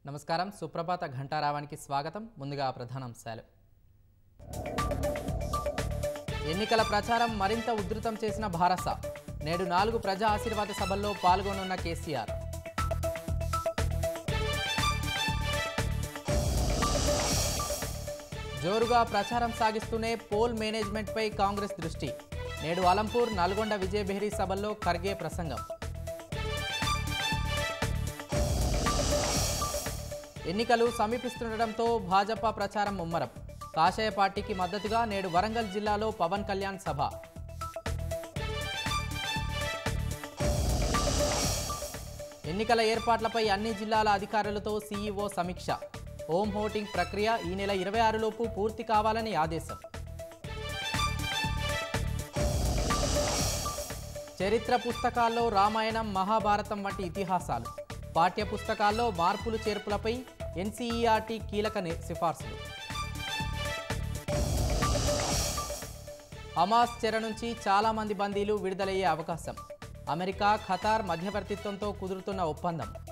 నమస్కారం సుప్రభాత ఘంటారావానికి స్వాగతం ముందుగా ప్రధానాంశాలు ఎన్నికల ప్రచారం మరింత ఉధృతం చేసిన భారస నేడు నాలుగు ప్రజా ఆశీర్వాద సభల్లో పాల్గొనున్న కేసీఆర్ జోరుగా ప్రచారం సాగిస్తూనే పోల్ మేనేజ్మెంట్పై కాంగ్రెస్ దృష్టి నేడు అలంపూర్ నల్గొండ విజయ బెహరీ సభల్లో ఖర్గే ప్రసంగం ఎన్నికలు సమీపిస్తుండటంతో భాజపా ప్రచారం ముమ్మరం కాషాయ పార్టీకి మద్దతుగా నేడు వరంగల్ జిల్లాలో పవన్ కళ్యాణ్ సభ ఎన్నికల ఏర్పాట్లపై అన్ని జిల్లాల అధికారులతో సీఈఓ సమీక్ష హోమ్ ఓటింగ్ ప్రక్రియ ఈ నెల ఇరవై ఆరులోపు పూర్తి కావాలని ఆదేశం చరిత్ర పుస్తకాల్లో రామాయణం మహాభారతం వంటి ఇతిహాసాలు పాఠ్య పుస్తకాల్లో మార్పులు చేర్పులపై ఎన్సీఈఆర్టీ కీలక ని- సిఫార్సులు హమాస్ చెర నుంచి చాలా మంది బందీలు విడుదలయ్యే అవకాశం అమెరికా ఖతార్ మధ్యవర్తిత్వంతో కుదురుతున్న ఒప్పందం